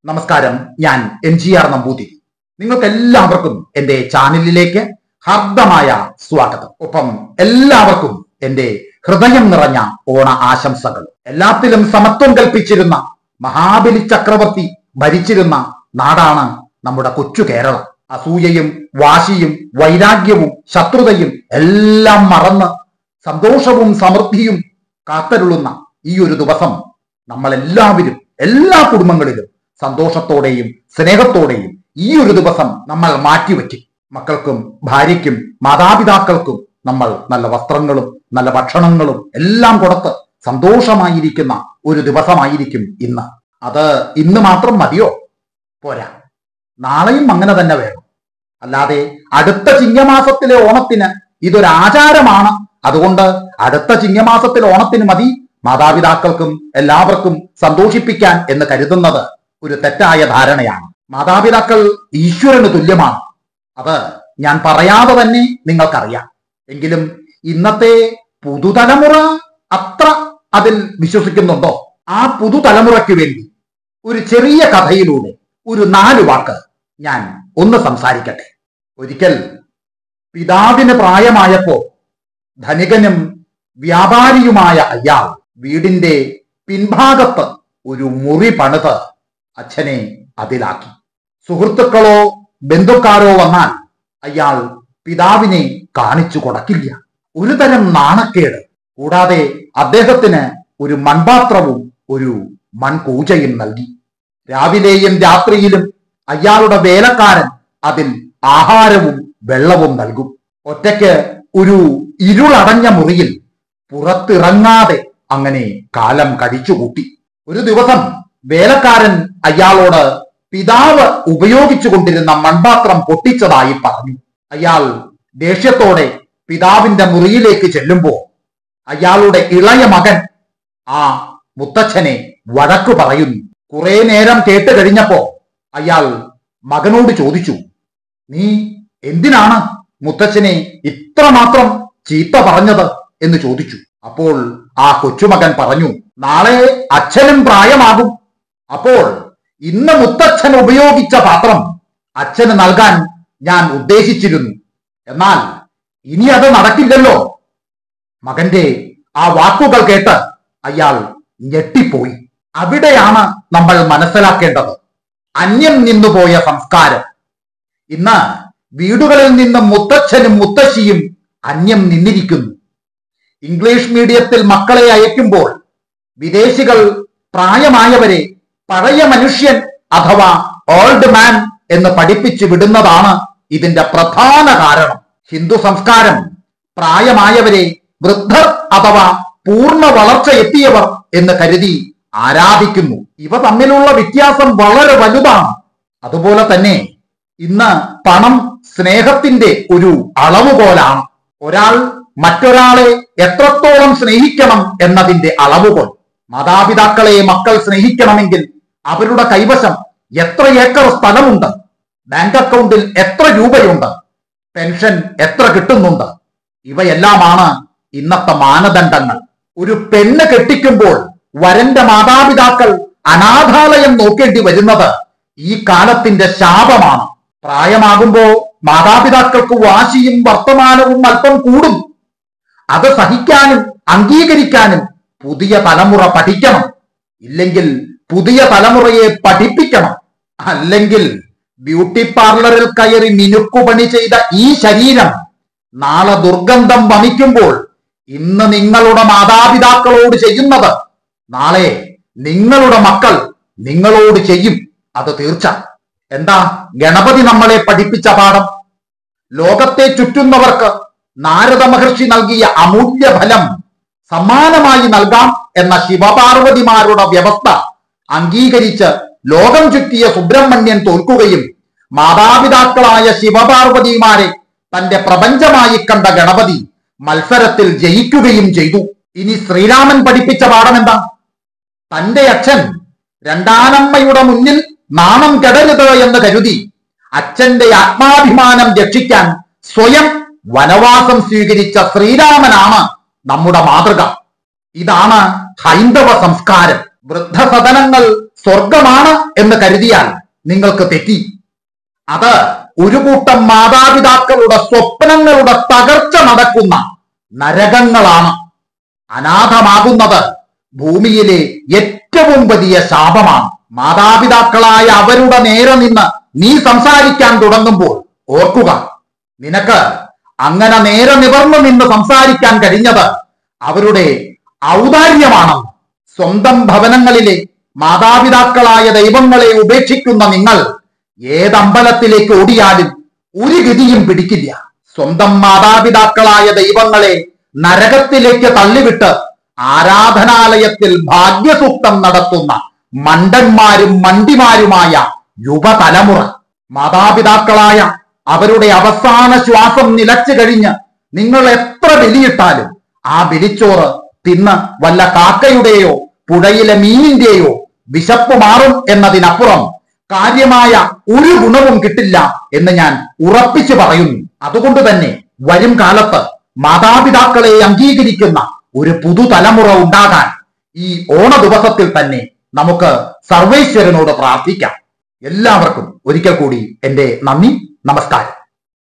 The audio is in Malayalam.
നമസ്കാരം ഞാൻ എം ജി ആർ നമ്പൂതിരി നിങ്ങൾക്ക് എല്ലാവർക്കും എന്റെ ചാനലിലേക്ക് ഹാർദമായ സ്വാഗതം ഒപ്പം എല്ലാവർക്കും എന്റെ ഹൃദയം നിറഞ്ഞ ഓണ ആശംസകൾ എല്ലാത്തിലും സമത്വം കൽപ്പിച്ചിരുന്ന മഹാബലി ചക്രവർത്തി ഭരിച്ചിരുന്ന നാടാണ് നമ്മുടെ കൊച്ചു കേരളം അസൂയയും വാശിയും വൈരാഗ്യവും ശത്രുതയും എല്ലാം മറന്ന് സന്തോഷവും സമൃദ്ധിയും കാത്തരുളുന്ന ഈ ഒരു ദിവസം നമ്മൾ എല്ലാവരും എല്ലാ കുടുംബങ്ങളിലും സന്തോഷത്തോടെയും സ്നേഹത്തോടെയും ഈ ഒരു ദിവസം നമ്മൾ മാറ്റിവെക്കും മക്കൾക്കും ഭാര്യയ്ക്കും മാതാപിതാക്കൾക്കും നമ്മൾ നല്ല വസ്ത്രങ്ങളും നല്ല ഭക്ഷണങ്ങളും എല്ലാം കൊടുത്ത് സന്തോഷമായിരിക്കുന്ന ഒരു ദിവസമായിരിക്കും ഇന്ന് അത് ഇന്ന് മാത്രം മതിയോ പോരാ നാളെയും അങ്ങനെ തന്നെ വേണം അല്ലാതെ അടുത്ത ചിങ്ങമാസത്തിലെ ഓണത്തിന് ഇതൊരു ആചാരമാണ് അതുകൊണ്ട് അടുത്ത ചിങ്ങമാസത്തിലെ ഓണത്തിന് മതി മാതാപിതാക്കൾക്കും എല്ലാവർക്കും സന്തോഷിപ്പിക്കാൻ എന്ന് കരുതുന്നത് ഒരു തെറ്റായ ധാരണയാണ് മാതാപിതാക്കൾ ഈശ്വരന് തുല്യമാണ് അത് ഞാൻ പറയാതെ തന്നെ നിങ്ങൾക്കറിയാം എങ്കിലും ഇന്നത്തെ പുതുതലമുറ അത്ര അതിൽ വിശ്വസിക്കുന്നുണ്ടോ ആ പുതുതലമുറയ്ക്ക് വേണ്ടി ഒരു ചെറിയ കഥയിലൂടെ ഒരു നാല് വാക്ക് ഞാൻ ഒന്ന് സംസാരിക്കട്ടെ ഒരിക്കൽ പിതാവിന് പ്രായമായപ്പോ ധനികനും വ്യാപാരിയുമായ അയാൾ വീടിന്റെ പിൻഭാഗത്ത് ഒരു മുറി പണിത് അച്ഛനെ അതിലാക്കി സുഹൃത്തുക്കളോ ബന്ധുക്കാരോ വന്നാൽ അയാൾ പിതാവിനെ കാണിച്ചു കൊടുക്കില്ല ഒരു തരം നാണക്കേട് കൂടാതെ അദ്ദേഹത്തിന് ഒരു മൺപാത്രവും ഒരു മൺകൂജയും നൽകി രാവിലെയും രാത്രിയിലും അയാളുടെ വേലക്കാരൻ അതിൽ ആഹാരവും വെള്ളവും നൽകും ഒറ്റയ്ക്ക് ഒരു ഇരുളടഞ്ഞ മുറിയിൽ പുറത്തിറങ്ങാതെ അങ്ങനെ കാലം കഴിച്ചുകൂട്ടി ഒരു ദിവസം വേലക്കാരൻ അയാളോട് പിതാവ് ഉപയോഗിച്ചു കൊണ്ടിരുന്ന മൺപാത്രം പൊട്ടിച്ചതായി പറഞ്ഞു അയാൾ ദേഷ്യത്തോടെ പിതാവിന്റെ മുറിയിലേക്ക് ചെല്ലുമ്പോ അയാളുടെ ഇളയ മകൻ ആ മുത്തച്ഛനെ വഴക്കു പറയുന്നു കുറെ നേരം കേട്ട് കഴിഞ്ഞപ്പോ അയാൾ മകനോട് ചോദിച്ചു നീ എന്തിനാണ് മുത്തച്ഛനെ ഇത്രമാത്രം ചീത്ത പറഞ്ഞത് എന്ന് ചോദിച്ചു അപ്പോൾ ആ കൊച്ചുമകൻ പറഞ്ഞു നാളെ അച്ഛനും പ്രായമാകും അപ്പോൾ ഇന്ന് മുത്തച്ഛൻ ഉപയോഗിച്ച പാത്രം അച്ഛന് നൽകാൻ ഞാൻ ഉദ്ദേശിച്ചിരുന്നു എന്നാൽ ഇനി അത് നടക്കില്ലല്ലോ മകന്റെ ആ വാക്കുകൾ കേട്ട് അയാൾ ഞെട്ടിപ്പോയി അവിടെയാണ് നമ്മൾ മനസ്സിലാക്കേണ്ടത് അന്യം നിന്നുപോയ സംസ്കാരം ഇന്ന് വീടുകളിൽ നിന്ന് മുത്തച്ഛനും മുത്തശ്ശിയും അന്യം നിന്നിരിക്കുന്നു ഇംഗ്ലീഷ് മീഡിയത്തിൽ മക്കളെ അയക്കുമ്പോൾ വിദേശികൾ പ്രായമായവരെ പഴയ മനുഷ്യൻ അഥവാ ഓൾഡ് മാൻ എന്ന് പഠിപ്പിച്ചു വിടുന്നതാണ് ഇതിന്റെ പ്രധാന കാരണം ഹിന്ദു സംസ്കാരം പ്രായമായവരെ വൃദ്ധർ അഥവാ പൂർണ്ണ വളർച്ച എത്തിയവർ എന്ന് കരുതി ആരാധിക്കുന്നു ഇവ തമ്മിലുള്ള വ്യത്യാസം വളരെ വലുതാണ് അതുപോലെ തന്നെ ഇന്ന് പണം സ്നേഹത്തിന്റെ ഒരു അളവുകോലാണ് ഒരാൾ മറ്റൊരാളെ എത്രത്തോളം സ്നേഹിക്കണം എന്നതിന്റെ അളവുകോൽ മാതാപിതാക്കളെ മക്കൾ സ്നേഹിക്കണമെങ്കിൽ അവരുടെ കൈവശം എത്ര ഏക്കർ സ്ഥലമുണ്ട് ബാങ്ക് അക്കൗണ്ടിൽ എത്ര രൂപയുണ്ട് പെൻഷൻ എത്ര കിട്ടുന്നുണ്ട് ഇവയെല്ലാമാണ് ഇന്നത്തെ മാനദണ്ഡങ്ങൾ ഒരു പെണ്ണ് കെട്ടിക്കുമ്പോൾ വരന്റെ മാതാപിതാക്കൾ അനാഥാലയം നോക്കേണ്ടി വരുന്നത് ഈ കാലത്തിന്റെ ശാപമാണ് പ്രായമാകുമ്പോ മാതാപിതാക്കൾക്ക് വാശിയും വർത്തമാനവും അല്പം കൂടും അത് സഹിക്കാനും അംഗീകരിക്കാനും പുതിയ തലമുറ പഠിക്കണം ഇല്ലെങ്കിൽ പുതിയ തലമുറയെ പഠിപ്പിക്കണം അല്ലെങ്കിൽ ബ്യൂട്ടി പാർലറിൽ കയറി മിനുക്കുപണി ചെയ്ത ഈ ശരീരം നാളെ ദുർഗന്ധം വമിക്കുമ്പോൾ ഇന്ന് നിങ്ങളുടെ മാതാപിതാക്കളോട് ചെയ്യുന്നത് നാളെ നിങ്ങളുടെ മക്കൾ നിങ്ങളോട് ചെയ്യും അത് തീർച്ച എന്താ ഗണപതി നമ്മളെ പഠിപ്പിച്ച പാഠം ലോകത്തെ ചുറ്റുന്നവർക്ക് നാരദ മഹർഷി നൽകിയ അമൂല്യ ഫലം സമ്മാനമായി നൽകാം എന്ന ശിവപാർവതിമാരുടെ വ്യവസ്ഥ അംഗീകരിച്ച് ലോകം ചുറ്റിയ സുബ്രഹ്മണ്യൻ തോൽക്കുകയും മാതാപിതാക്കളായ ശിവപാർവതിമാരെ തന്റെ പ്രപഞ്ചമായി കണ്ട ഗണപതി മത്സരത്തിൽ ജയിക്കുകയും ചെയ്തു ഇനി ശ്രീരാമൻ പഠിപ്പിച്ച പാഠം എന്താ തന്റെ അച്ഛൻ രണ്ടാനമ്മയുടെ മുന്നിൽ നാണം കെടരുത് എന്ന് കരുതി അച്ഛന്റെ ആത്മാഭിമാനം രക്ഷിക്കാൻ സ്വയം വനവാസം സ്വീകരിച്ച ശ്രീരാമനാണ് നമ്മുടെ മാതൃക ഇതാണ് ഹൈന്ദവ സംസ്കാരം വൃദ്ധസദനങ്ങൾ സ്വർഗമാണ് എന്ന് കരുതിയാൽ നിങ്ങൾക്ക് തെറ്റി അത് ഒരു കൂട്ടം മാതാപിതാക്കളുടെ സ്വപ്നങ്ങളുടെ തകർച്ച നടക്കുന്ന നരകങ്ങളാണ് അനാഥമാകുന്നത് ഭൂമിയിലെ ഏറ്റവും വലിയ ശാപമാണ് മാതാപിതാക്കളായ അവരുടെ നേരെ നിന്ന് നീ സംസാരിക്കാൻ തുടങ്ങുമ്പോൾ ഓർക്കുക നിനക്ക് അങ്ങനെ നേരെ നിവർന്നു നിന്ന് സംസാരിക്കാൻ കഴിഞ്ഞത് അവരുടെ ഔദാര്യമാണെന്ന് സ്വന്തം ഭവനങ്ങളിലെ മാതാപിതാക്കളായ ദൈവങ്ങളെ ഉപേക്ഷിക്കുന്ന നിങ്ങൾ ഏതമ്പലത്തിലേക്ക് ഓടിയാലും ഒരു ഗതിയും പിടിക്കില്ല സ്വന്തം മാതാപിതാക്കളായ ദൈവങ്ങളെ നരകത്തിലേക്ക് തള്ളിവിട്ട് ആരാധനാലയത്തിൽ ഭാഗ്യസൂക്തം നടത്തുന്ന മണ്ടന്മാരും മണ്ടിമാരുമായ യുവതലമുറ മാതാപിതാക്കളായ അവരുടെ അവസാന ശ്വാസം നിലച്ചു കഴിഞ്ഞ് നിങ്ങൾ എത്ര ബലിയിട്ടാലും ആ ബലിച്ചോറ് തിന്ന് വല്ല കാക്കയുടെയോ പുഴയിലെ മീനിന്റെയോ വിശപ്പ് മാറും എന്നതിനപ്പുറം കാര്യമായ ഒരു ഗുണവും കിട്ടില്ല എന്ന് ഞാൻ ഉറപ്പിച്ചു പറയുന്നു അതുകൊണ്ട് തന്നെ വരും കാലത്ത് മാതാപിതാക്കളെ അംഗീകരിക്കുന്ന ഒരു പുതുതലമുറ ഉണ്ടാകാൻ ഈ ഓണ ദിവസത്തിൽ തന്നെ നമുക്ക് സർവേശ്വരനോട് പ്രാർത്ഥിക്കാം എല്ലാവർക്കും ഒരിക്കൽ കൂടി എന്റെ നന്ദി നമസ്കാരം